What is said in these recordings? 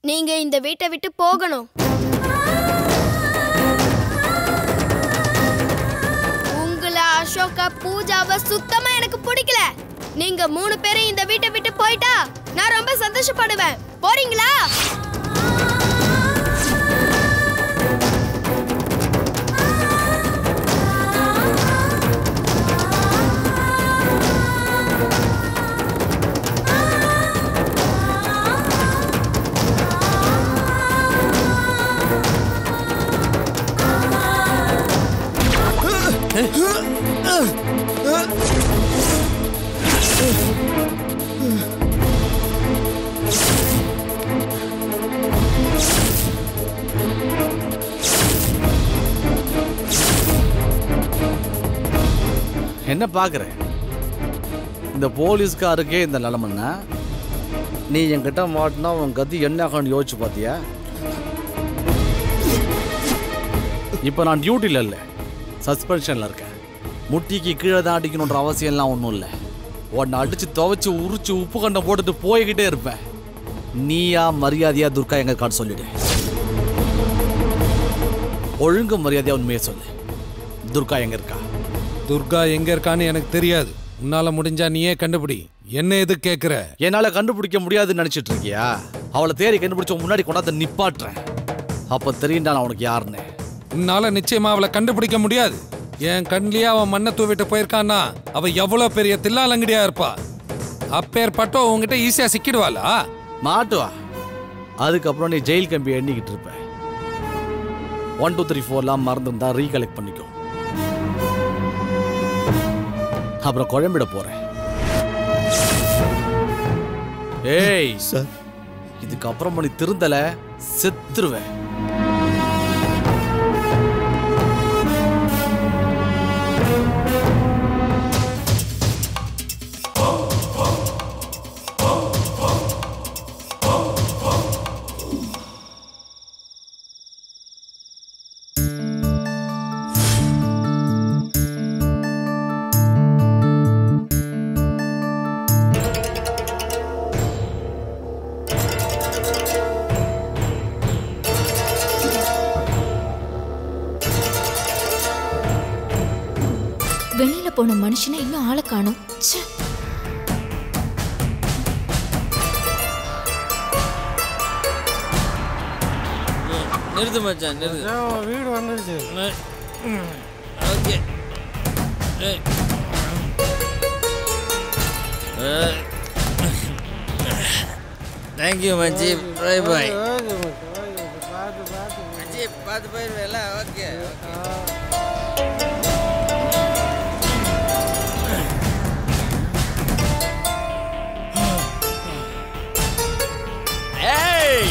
நீங்க இந்த வீட்டை விட்டு போகணும் உங்களை அசோகா பூஜாவை சுத்தமா எனக்கு பிடிக்கல நீங்க மூணு பேரும் இந்த வீட்டை விட்டு போயிட்டா நான் ரொம்ப சந்தோஷப்படுவேன் போறீங்களா என்ன பார்க்குற இந்த போலீஸ்காருக்கே இந்த நிலமன்னா நீ என்கிட்ட மாட்டினா உன் கதி என்ன ஆகும்னு யோசிச்சு பார்த்தியா இப்போ நான் டியூட்டியில் இல்லை சஸ்பென்ஷனில் இருக்கேன் முட்டிக்கு கீழே தான் அடிக்கணுன்ற அவசியம்லாம் ஒன்றும் இல்லை உன்னை அடித்து துவைச்சு உரிச்சு உப்பு கண்டை போட்டுட்டு போய்கிட்டே இருப்பேன் நீயா மரியாதையா துர்கா எங்க காட்டு சொல்லிடு ஒழுங்கு மரியாதையா உண்மையை சொல்லு துர்கா எங்க இருக்கா துர்கா எங்க இருக்கான்னு எனக்கு தெரியாது உன்னால முடிஞ்சா நீயே கண்டுபிடி என்ன எது கேக்குற என்னால கண்டுபிடிக்க முடியாதுன்னு நினைச்சிட்டு இருக்கியா அவளை தேடி கண்டுபிடிச்ச முன்னாடி கொண்டாந்து நிப்பாட்டுறேன் அப்ப தெரியும்டா நான் உனக்கு யாருன்னு உன்னால நிச்சயமா அவளை கண்டுபிடிக்க முடியாது என் கண்லயே அவன் மண்ணை தூவிட்டு போயிருக்கான்னா அவ எவ்வளவு பெரிய தில்லாலங்கடியா இருப்பா அப்பேற்பட்டோ உங்ககிட்ட ஈஸியா சிக்கிடுவாளா மாட்டுவா அதுக்கப்புறம் நீ ஜெயில் கம்பி எண்ணிக்கிட்டு இருப்ப ஒன் டூ த்ரீ ஃபோர்லாம் மறந்துருந்தா ரீகலெக்ட் பண்ணிக்கோ அப்புறம் குழம்பிட போறேன் ஏய் சார் இதுக்கப்புறம் நீ திருந்தல செத்துருவேன் வெளியில போன மனுஷனை இன்னும் ஆளை காணும் ச்சே நிறுத்து மச்சான் நிறுத்து வீடு வந்துருச்சு ஓகே தேங்க்யூ மச்சி பை பாய் மச்சி பார்த்து போயிடுவேல ஓகே ஏய்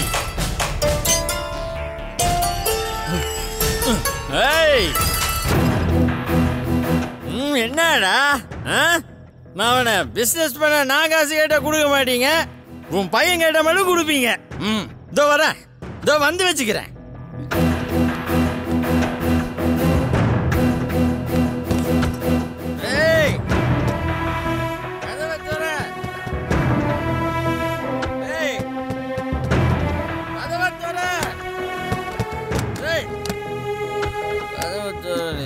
ஏய் ம் என்னடா ஆ மாவன பிஸ்னஸ் பண்ண நான் காசு கேட்டா கொடுக்க மாட்டீங்க உன் பையன் கேட்ட மட்டும் கொடுப்பீங்க ம் இதோ வரேன் இதோ வந்து வச்சுக்கிறேன் ஏய் கதவை திற. ஏய் கதவை திற. ஏய் கதவை திறடி.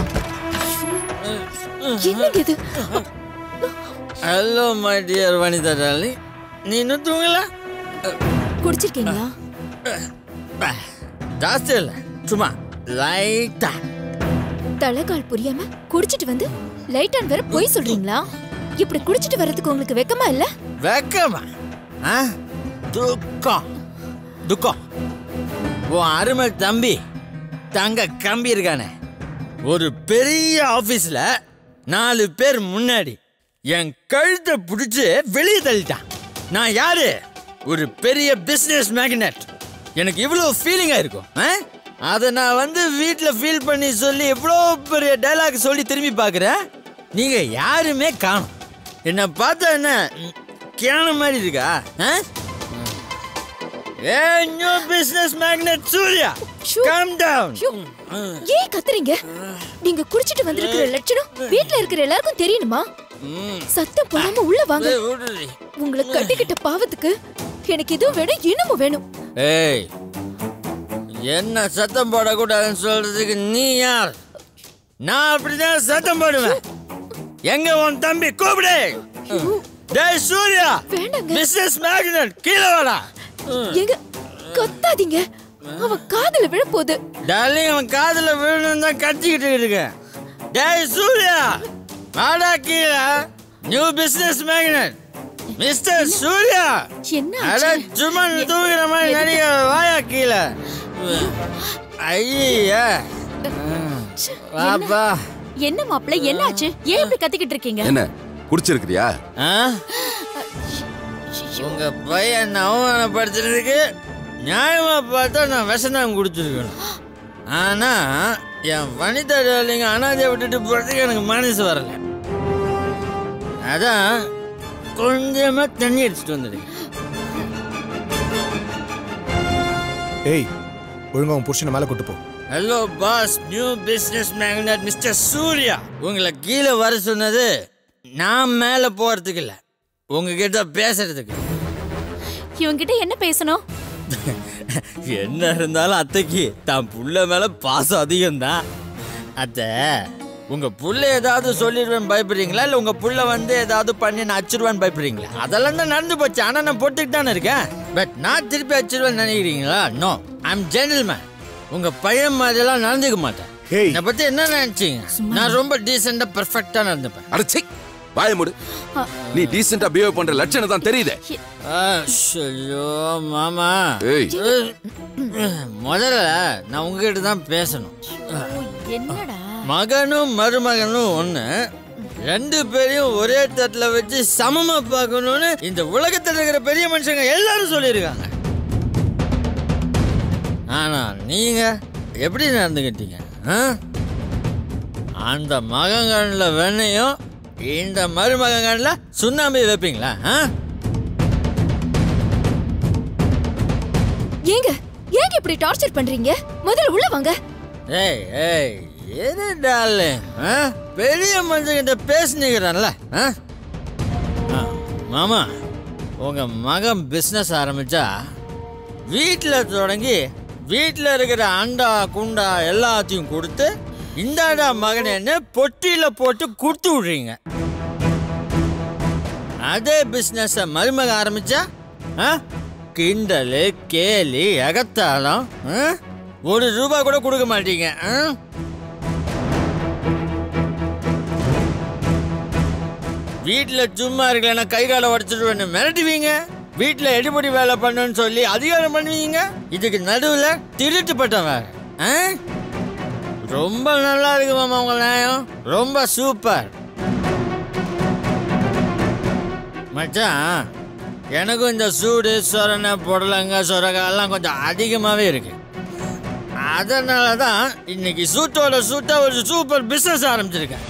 என்னங்க இது hello my dear Vanitha darling நீ இன்னும் தூங்கல குடிச்சிருக்கீங்களா ஜாஸ்தி இல்லை சும்மா லைட்டா தலைகால் புரியாம குடிச்சிட்டு வந்து லைட் ஆன் வேற பொய் சொல்றீங்களா இப்படி குடிச்சிட்டு வர்றதுக்கு உங்களுக்கு வெக்கமா இல்ல வெக்கமா ஆ துக்கம் துக்கம் உன் அருமை தம்பி தங்க கம்பி இருக்கானே ஒரு பெரிய ஆபீஸ்ல நாலு பேர் முன்னாடி என் கழுத்தை பிடிச்சு வெளியே தள்ளிட்டான் நான் யாரு ஒரு பெரிய பிசினஸ் மேக்னெட் எனக்கு இவ்வளோ ஃபீலிங்காக இருக்கும் ஆ? அதை நான் வந்து வீட்டில் ஃபீல் பண்ணி சொல்லி எவ்வளோ பெரிய டைலாக் சொல்லி திரும்பி பார்க்குறேன் நீங்கள் யாருமே காணும் என்னை பார்த்தா என்ன ம், கேன மாதிரி இருக்கா ஆ? A new business magnet Surya ஷூ. கம் டவுன் ஐயோ, ஏன் கத்துறீங்க நீங்க குடிச்சிட்டு வந்திருக்கிற லட்சணம் வீட்ல இருக்கிற எல்லாருக்கும் தெரியணுமா சத்தம் போடாம உள்ள வாங்க உங்களை கட்டிக்கிட்ட பாவத்துக்கு எனக்கு இதுவும் வேணும் இன்னமும் வேணும் ஏய் என்ன சத்தம் போடக்கூடாதுன்னு சொல்றதுக்கு நீ யார் நான் அப்படிதான் சத்தம் போடுவேன் எங்க உன் தம்பி கூப்பிடு டேய் சூர்யா வேண்டாங்க. மிஸ்ஸஸ் மேக்னட் கீழே வாடா எங்க கத்தாதீங்க அவ காதுல விழ போகுது டார்லிங் அவன் காதுல விழணும் தான் கத்திக்கிட்டு இருக்கேன் டேய் சூர்யா வாடா கீழே new business magnet mister Surya என்ன அட ஆச்சு? சும்மா தூங்குற மாதிரி நடிக்க வாயா கீழே ஐயா வாப்பா என்ன மாப்பிள்ள என்னாச்சு ஏன் இப்படி கத்திக்கிட்டு இருக்கீங்க என்ன குடிச்சிருக்கிறியா ஆ? உங்க பையன் அவமானப்படுத்துறதுக்கு நியாயமா பார்த்தா நான் விஷம் கொடுத்துருக்கணும் ஆனா என் வனிதா டார்லிங்க அனாதையை விட்டுட்டு போறதுக்கு எனக்கு மனசு வரல அதான் கொஞ்சமா தண்ணி அடிச்சுட்டு வந்துடுங்க ஏய் ஒழுங்கா உன் புருஷனை மேலே கூட்டு போ hello boss new business magnet mister Surya உங்களை கீழே வர சொன்னது நான் மேலே போறதுக்கு இல்லை உங்ககிட்ட பேசுறதுக்கு இவங்கிட்ட என்ன பேசணும் என்ன இருந்தாலும் அத்தைக்கு தான் புள்ள மேல பாசம் அதிகம்தான் அத்தை உங்க புள்ள ஏதாவது சொல்லிடுவேன் பயப்படுறீங்களா இல்ல உங்க புள்ள வந்து ஏதாவது பண்ணி நான் அச்சிருவேன் பயப்படுறீங்களா அதெல்லாம் தான் நடந்து போச்சு ஆனா நான் போட்டுக்கிட்டு தானே இருக்கேன் பட் நான் திருப்பி அச்சிருவேன் நினைக்கிறீங்களா நோ ஐம் ஜென்டில்மேன் உங்க பையன் மாதிரிலாம் நடந்துக்க மாட்டேன் ஏய். என்னை பத்தி என்ன நினைச்சீங்க நான் ரொம்ப டீசெண்டா பெர்ஃபெக்டா நடந்துப்பேன் அடச்சி வாய மூடு நீ டீசெண்டா பிஹேவ் பண்ற லட்சணம் தான் தெரியுதே ஐயோ மாமா ஏய் முதல்ல நான் உங்ககிட்ட தான் பேசணும் என்னடா மகனும் மருமகனும் ஒண்ணு ரெண்டு பேரையும் ஒரே தட்டுல வச்சு சமமா பார்க்கணும்னு இந்த உலகத்துல இருக்கிற பெரிய மனுஷங்க எல்லாரும் சொல்லியிருக்காங்க ஆனா நீங்க எப்படி நடந்துக்கிட்டீங்க ஆ? அந்த மகன்களில் வெண்ணையும் இந்த மருமகன்களில் சுண்ணாம்பு வைப்பீங்களா ஆ ஏங்க ஏங்க இப்படி டார்ச்சர் பண்றீங்க முதல்ல உள்ள வாங்க ஏய் ஏய் எது டார்லிங் ஆ? பெரிய மனுஷங்கிட்ட பேசுனீங்கிறான்ல ஆ? ஆ, மாமா உங்க மகன் பிஸ்னஸ் ஆரம்பிச்சா வீட்டில் தொடங்கி வீட்டில் இருக்கிற அண்டா குண்டா எல்லாத்தையும் கொடுத்து இந்தாடா மகனேன்னு பொட்டியில் போட்டு கொடுத்து விடுறீங்க அதே பிஸ்னஸை மருமக ஆரம்பிச்சா ஆ? கிண்டல் கேலி எகத்தாளம் ஆ? ஒரு ரூபா கூட கொடுக்க மாட்டீங்க ஆ? வீட்டில் சும்மா இருக்கலன்னா கை காலை உடச்சிடுவேன்னு மிரட்டுவீங்க வீட்டில் எடுபடி வேலை பண்ணுன்னு சொல்லி அதிகாரம் பண்ணுவீங்க இதுக்கு நடுவில் திருட்டு பட்டம் வேற ஆ? ரொம்ப நல்லா இருக்கு மாமா உங்க நியாயம் ரொம்ப சூப்பர் மச்சான் எனக்கும் இந்த சூடு சொரணை புடலங்க சொரகா எல்லாம் கொஞ்சம் அதிகமாகவே இருக்கு அதனால தான் இன்னைக்கு சூட்டோட சூட்டா ஒரு சூப்பர் பிஸ்னஸ் ஆரம்பிச்சிருக்கேன்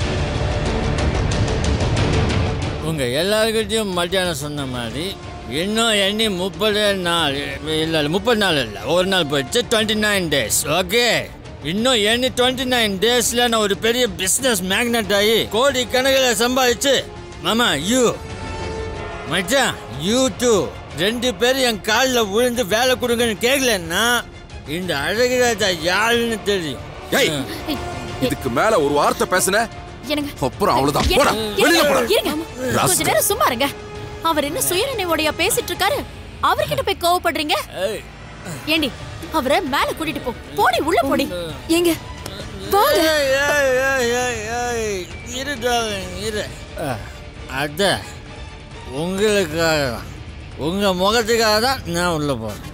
உங்க எல்லாருக்கிட்டையும் மத்தியானம் சொன்ன மாதிரி இன்னும் எண்ணி முப்பது நாள் இல்லை இல்லை முப்பது நாள் இல்லை ஒரு நாள் போயிடுச்சு டுவெண்ட்டி நைன் டேஸ் ஓகே இன்னும் எண்ணி டுவெண்ட்டி நைன் டேஸில் நான் ஒரு பெரிய பிஸ்னஸ் மேக்னெட் ஆகி கோடி கணக்கில் சம்பாதிச்சு மாமா யூ மச்சான் யூ டூ ரெண்டு பேரும் என் காலில் விழுந்து வேலை கொடுங்கன்னு கேட்கலன்னா இந்த அழகுராஜா யாருன்னு தெரியும் ஏய் இதுக்கு மேல ஒரு வார்த்தை பேசுன எனக்கு அப்புறம் அவ்வளவுதான் போடா வெளியில போடா இருங்க கொஞ்ச ராஸ்கல். நேரம் சும்மா இருங்க அவர் என்ன சுயநினைவோடையா பேசிட்டு இருக்காரு அவர்கிட்ட போய் கோவப்படுறீங்க ஏய், ஏண்டி அவரை மேல கூட்டிட்டு போ போடி உள்ள போடி ஏங்க வாங்க ஏய், ஏய், ஏய், ஏய், ஏய், இரு darling, இரு அத உங்களுக்காக தான் உங்க முகத்துக்காக தான் நான் உள்ள போறேன்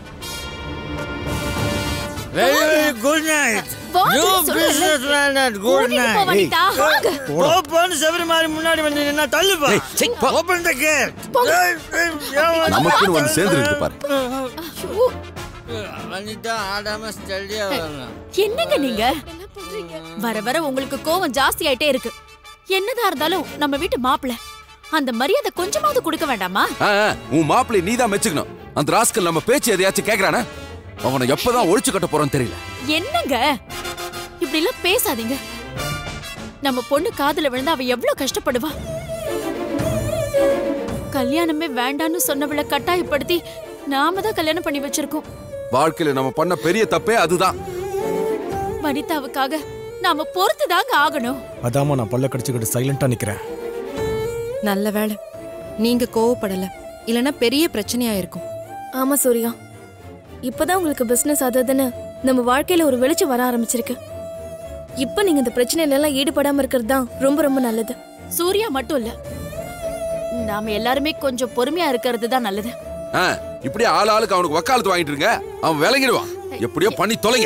வெரி வெரி குட் நைட் வாங்க, நியூ சொல்லுங்க. பிசினஸ் மேன் குட் கூட்டிட்டு போ நைட் வனிதா வாங்க ஓப்பன் சபரிமாரி முன்னாடி வந்து நின்னா தள்ளுப்பா ஏய், சீ, போ. ஓப்பன் த கேட் நமக்குன்னு வந்து சேர்ந்துருக்கு பாரு ஐயோ, வனிதா ஆடாம ஸ்டடியா வரணும் என்னங்க நீங்க வர வர உங்களுக்கு கோவம் ஜாஸ்தி ஆயிட்டே இருக்கு என்னதான் இருந்தாலும் நம்ம வீட்டு மாப்பிள்ள அந்த மரியாதை கொஞ்சமாவது கொடுக்க வேண்டாமா ஆ, ஆ, உன் மாப்பிள்ளை நீ தான் மெச்சுக்கணும் அந்த ராஸ்கல் நம்ம பேச்சு எதையாச்சும் கேக்குறானா அவனை எப்பதான் ஒழிச்சு கட்ட போறான்னு தெரியல என்னங்க இப்படி எல்லாம் பேசாதீங்க நம்ம பொண்ணு காதுல விழுந்தா அவ எவ்வளவு கஷ்டப்படுவா கல்யாணமே வேண்டான்னு சொன்னவளை கட்டாயப்படுத்தி நாம தான் கல்யாணம் பண்ணி வச்சிருக்கோம் வாழ்க்கையில நம்ம பண்ண பெரிய தப்பே அதுதான் வனிதாவுக்காக நாம பொறுத்து தாங்க ஆகணும் அதாம்மா நான் பல்ல கடிச்சுக்கிட்டு சைலண்டா நிக்கிறேன் நல்ல வேளை நீங்க கோவப்படல இல்லனா பெரிய பிரச்சனையா இருக்கும் ஆமா சூர்யா இப்பதான் உங்களுக்கு பிசினஸ் அதுன்னு நம்ம வாழ்க்கையில ஒரு வெளிச்சம் வர ஆரம்பிச்சிருக்கு இப்ப நீங்க இந்த பிரச்சனையில எல்லாம் ஈடுபடாம இருக்கிறது தான் ரொம்ப ரொம்ப நல்லது சூர்யா மட்டும் இல்ல நாம எல்லாருமே கொஞ்சம் பொறுமையா இருக்கிறது தான் நல்லது ஆ, இப்படியே ஆள் ஆளுக்கு அவனுக்கு வக்காலத்து வாங்கிட்டு இருங்க அவன் விளங்கிடுவான் எப்படியோ பண்ணி தொலைங்க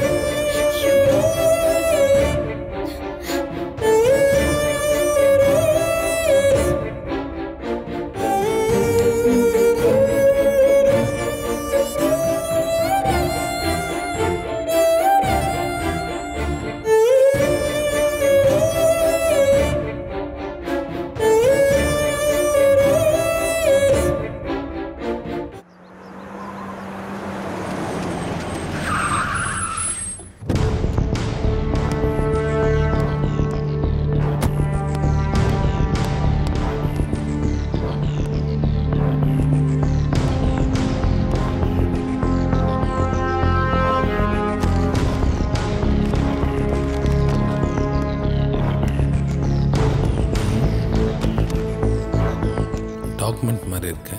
டாக்குமெண்ட் மாதிரி இருக்கு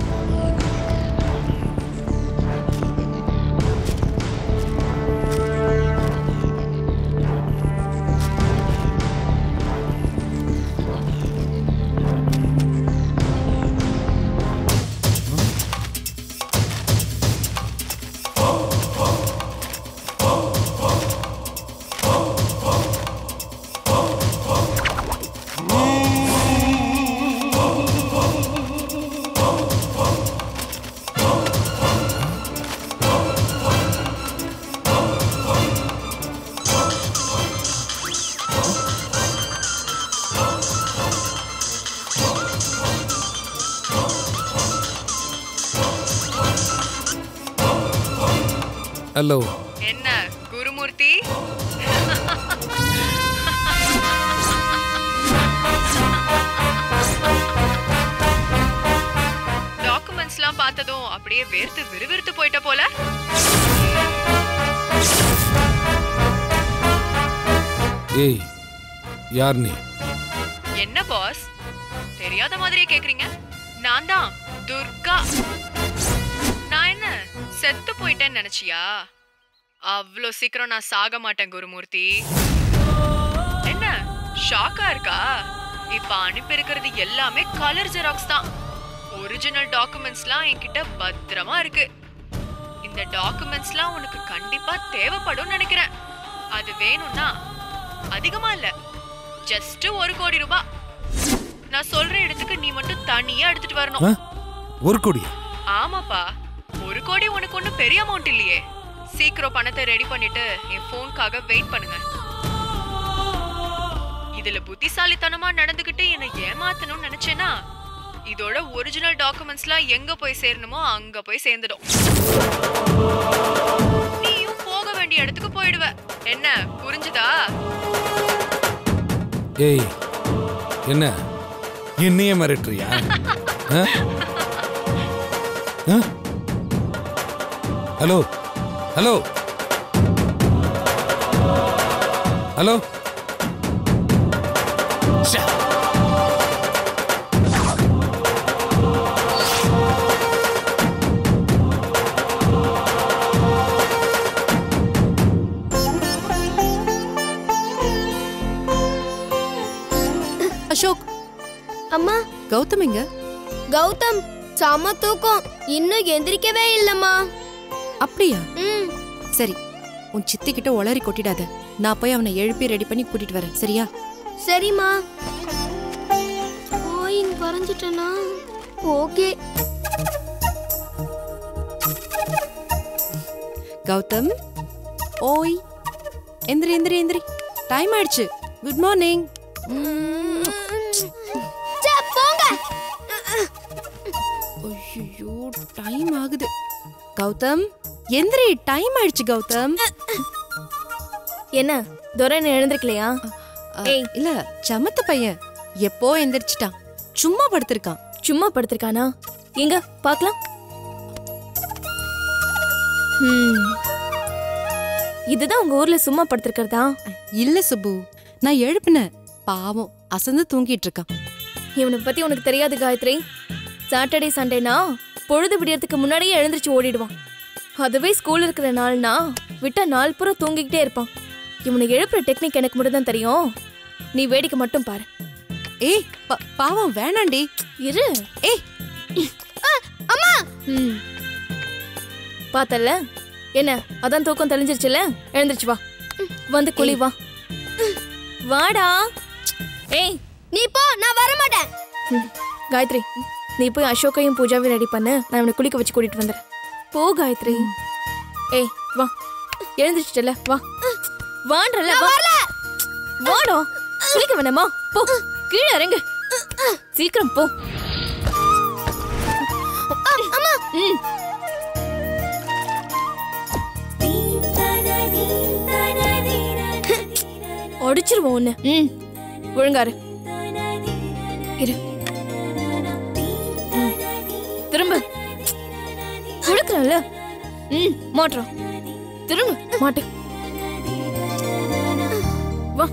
ஹலோ என்ன குருமூர்த்தி டாக்குமெண்ட்ஸ்லாம் பார்த்ததும் அப்படியே வேர்த்து விறுவிறுத்து போயிட்ட போல ஏய் யார் நீ என்ன பாஸ் தெரியாத மாதிரியே கேக்குறீங்க நான் தான் துர்கா நான் என்ன செத்து போயிட்டேன்னு நினைச்சியா அவ்வளோ சீக்கிரம் நான் சாக மாட்டேன் குருமூர்த்தி என்ன ஷாக்கா இருக்கா இப்ப அனுப்பி இருக்கிறது எல்லாமே கலர் ஜெராக்ஸ் தான் ஒரிஜினல் டாக்குமெண்ட்ஸ்லாம் என்கிட்ட பத்திரமா இருக்கு இந்த டாக்குமெண்ட்ஸ்லாம் உனக்கு கண்டிப்பா தேவைப்படும் நினைக்கிறேன் அது வேணும்னா அதிகமா இல்ல ஜஸ்ட் ஒரு கோடி ரூபாய் நான் சொல்ற இடத்துக்கு நீ மட்டும் தனியா எடுத்துட்டு ஆ? வரணும் ஒரு கோடி ஆமாப்பா ஒரு கோடி உனக்கு ஒன்றும் பெரிய அமௌண்ட் இல்லையே சீக்கிரம் பணத்தை ரெடி பண்ணிட்டு என் ஃபோனுக்காக வெயிட் பண்ணுங்க இதுல புத்திசாலித்தனமா நடந்துகிட்டு என்னை ஏமாத்தணும்னு நினைச்சேனா இதோட ஒரிஜினல் டாக்குமெண்ட்ஸ்லாம் எங்க போய் சேரணுமோ அங்க போய் சேர்ந்துடும் நீயும் போக வேண்டிய இடத்துக்கு போயிடுவ என்ன புரிஞ்சுதா ஏய் என்ன என்னையே மிரட்டுறியா ஆ? ஆ? ஹலோ ஹலோ ஹலோ ச்சே. அசோக் அம்மா கௌதம் எங்க கௌதம் செம தூக்கம் இன்னும் எந்திரிக்கவே இல்லம்மா அப்படியா ம் சரி உன் சித்தி கிட்ட உளறி கொட்டிடாத நான் போய் அவனை எழுப்பி ரெடி பண்ணி கூட்டிட்டு வரேன் சரியா சரிம்மா கோயின் வரைஞ்சிட்டேனா ஓகே கௌதம் ஓய் எந்திரி எந்திரி எந்திரி டைம் ஆயிடுச்சு குட் மார்னிங் சே, போங்க ஐயோ டைம் ஆகுது கௌதம் எந்திரி டைம் ஆயிடுச்சு கௌதம் என்ன துரைன்னு எழுந்திருக்கலையா அ, ஏய். இல்ல சமத்த பையன் எப்போ எந்திரிச்சிட்டான் சும்மா படுத்திருக்கான் சும்மா படுத்திருக்கானா எங்க பார்க்கலாம் ம். இதுதான் உங்க ஊர்ல சும்மா படுத்திருக்கிறதா இல்ல சுப்பு நான் எழுப்பினேன் பாவம் அசந்து தூங்கிட்டு இருக்கான் இவனை பத்தி உனக்கு தெரியாது காயத்ரி சாட்டர்டே சண்டேனா பொழுது விடியறதுக்கு முன்னாடியே எழுந்திருச்சு ஓடிடுவான் அதுவே ஸ்கூல் இருக்கிற நாள்னா விட்டா நாள் பூரா தூங்கிக்கிட்டே இருப்பான் இவனை எழுப்புற டெக்னிக் எனக்கு மட்டும் தான் தெரியும் நீ வேடிக்கை மட்டும் பாரு ஏய் பா- பாவம் வேணாண்டி இரு ஏய் அம்மா ம் பார்த்தல்ல என்ன அதான் தூக்கம் தெளிஞ்சிருச்சுல எழுந்திருச்சு வா வந்து குளி வா வாடா ஏய் நீ போ நான் வர மாட்டேன் ம், காயத்ரி நீ போய் அசோகையும் பூஜாவையும் ரெடி பண்ணு நான் இவனை குளிக்க வச்சு கூட்டிட்டு வந்துடுறேன் போ காயத்ரி ஏய் வா எழுந்திருச்சுட்டல வா வான்றல வா வாடா குளிக்க வேணாமா போ கீழே இறங்கு சீக்கிரம் போ அம்மா ம் அடிச்சிருவோம் உன்னை ம் ஒழுங்காரு இரு ம். திரும்ப கொடுக்குறேன்ல ம் மாட்டுறோம் திரும்ப மாட்டு வா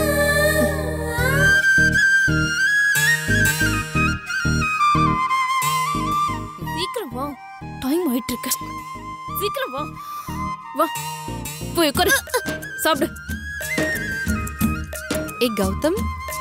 சீக்கிரம் வா டைம் ஆயிட்டு இருக்கு சீக்கிரம் வா வா போய் உட்காரு சாப்பிடு ஏய் கௌதம்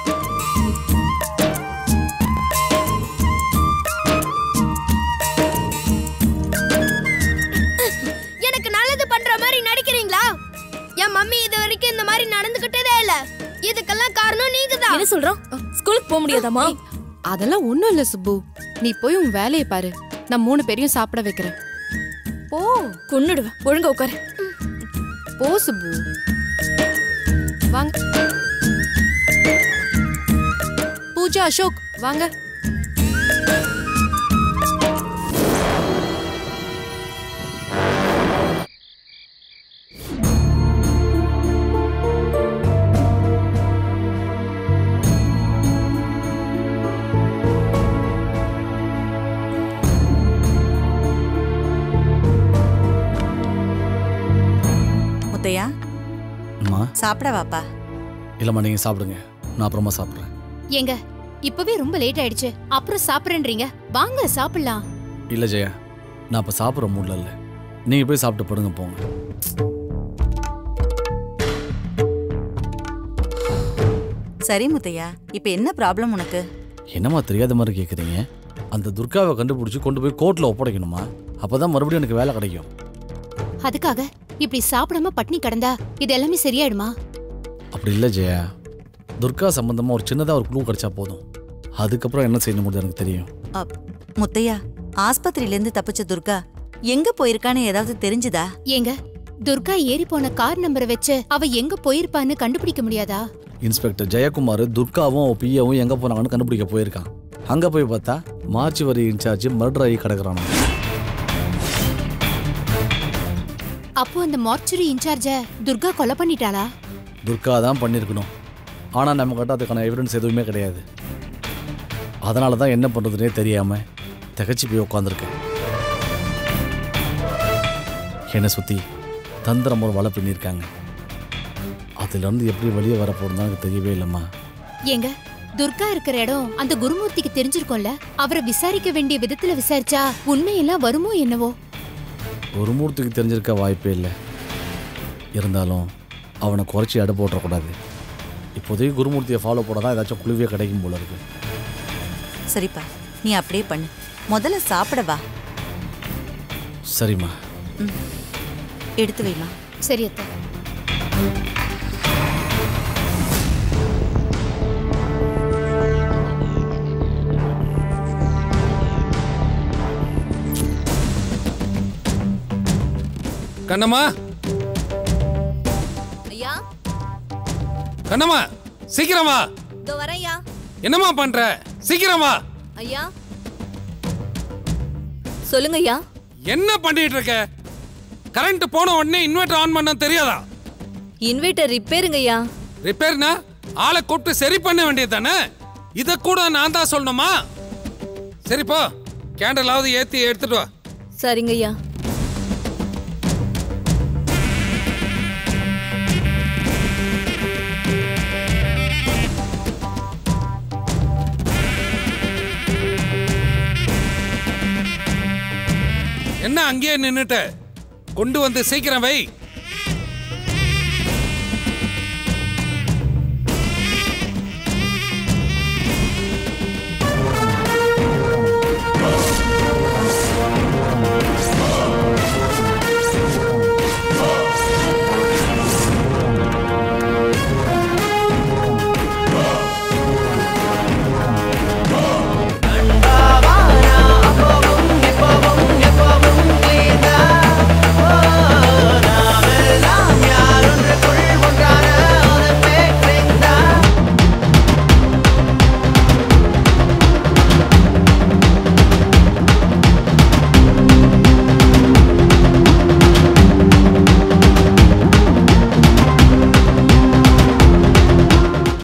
எனக்கு நல்லது பண்ற மாதிரி நடிக்கிறீங்களா என் மம்மி இது வரைக்கும் இந்த மாதிரி நடந்துகிட்டதே இல்ல இதுக்கெல்லாம் காரணம் நீங்க தான் என்ன சொல்றான் ஸ்கூலுக்கு போக முடியாதாமா அதெல்லாம் ஒண்ணும் இல்ல சுப்பு நீ போய் உன் வேலையை பாரு நான் மூணு பேரையும் சாப்பிட வைக்கிறேன் போ கொன்னுடுவேன் ஒழுங்கா உட்காரு போ சுப்பு வாங்க பூஜா அசோக் வாங்க முத்தையா அம்மா சாப்பிட வாப்பா இல்லைம்மா நீங்கள் சாப்பிடுங்க நான் அப்புறமா சாப்பிட்றேன் ஏங்க இப்பவே ரொம்ப லேட் ஆயிடுச்சு அப்புறம் சாப்பிடுறேன்றீங்க வாங்க சாப்பிடலாம் இல்லை ஜெயா நான் இப்போ சாப்பிட்ற மூடில் இல்லை நீங்கள் போய் சாப்பிட்டு படுங்க போங்க சரி முத்தையா இப்ப என்ன ப்ராப்ளம் உனக்கு என்னம்மா தெரியாத மாதிரி கேட்குறீங்க அந்த துர்காவை கண்டுபிடிச்சி கொண்டு போய் கோர்ட்டில் ஒப்படைக்கணுமா அப்போ தான் மறுபடியும் எனக்கு வேலை கிடைக்கும் அதுக்காக இப்படி சாப்பிடாம பட்னி கிடந்தா இது எல்லாமே சரியாயிடுமா அப்படி இல்லை ஜெயா துர்கா சம்பந்தமாக ஒரு சின்னதாக ஒரு க்ளூ கிடைச்சா போதும் அதுக்கப்புறம் என்ன செய்யணும் முடியாது எனக்கு தெரியும் அப், முத்தையா ஆஸ்பத்திரியில இருந்து தப்பிச்ச துர்கா எங்க போயிருக்கான்னு ஏதாவது தெரிஞ்சுதா ஏங்க துர்கா ஏறி போன கார் நம்பரை வச்சு அவ எங்க போயிருப்பான்னு கண்டுபிடிக்க முடியாதா இன்ஸ்பெக்டர் ஜெயக்குமார் துர்காவும் அவ பிஏவும் எங்கே போனாங்கன்னு கண்டுபிடிக்க போயிருக்கான் அங்கே போய் பார்த்தா மார்ச் வரி இன்சார்ஜ் மர்டர் ஆகி கிடக்குறான் அப்போ அந்த மார்ச்சுரி இன்சார்ஜ துர்கா கொலை பண்ணிட்டாளா துர்கா தான் பண்ணியிருக்கணும் ஆனால் நம்மக்கிட்ட அதுக்கான எவிடன்ஸ் எதுவுமே கிடையாது அதனால தான் என்ன பண்ணுறதுனே தெரியாமல் திகச்சு போய் உட்காந்துருக்கேன் என்னை சுற்றி தந்திரம் ஒரு வலை பின்னிருக்காங்க அதுலேருந்து எப்படி வெளியே வரப்போறதுன்னு எனக்கு தெரியவே இல்லைம்மா ஏங்க துர்கா இருக்கிற இடம் அந்த குருமூர்த்திக்கு தெரிஞ்சிருக்கும்ல அவரை விசாரிக்க வேண்டிய விதத்துல விசாரிச்சா உண்மையெல்லாம் வருமோ என்னவோ ஒரு மூர்த்திக்கு தெரிஞ்சிருக்க வாய்ப்பே இல்லை இருந்தாலும் அவனை குறைச்சி எடை போட்டுறக்கூடாது இப்போதைக்கு குருமூர்த்தியை ஃபாலோ பண்ண தான் ஏதாச்சும் குழுவே கிடைக்கும் போல இருக்கு சரிப்பா நீ அப்படியே பண்ணு முதல்ல சாப்பிட வா சரிம்மா எடுத்து வைமா சரி அத்தை கண்ணம்மா ஐயா கண்ணம்மா சீக்கிரமா இதோ வரையா என்னம்மா பண்ற சீக்கிரமா ஐயா சொல்லுங்க ஐயா என்ன பண்ணிட்டு இருக்க கரண்ட் போன உடனே இன்வெர்டர் ஆன் பண்ண தெரியாதா இன்வெர்டர் ரிப்பேருங்க ஐயா ரிப்பேர்னா ஆளை கூப்பிட்டு சரி பண்ண வேண்டியது தானே இதை கூட நான் தான் சொல்லணுமா சரி போ கேண்டலாவது ஏத்தி எடுத்துட்டு வா சரிங்க ஐயா என்ன அங்கேயே நின்னுட்ட கொண்டு வந்து சீக்கிரம் வை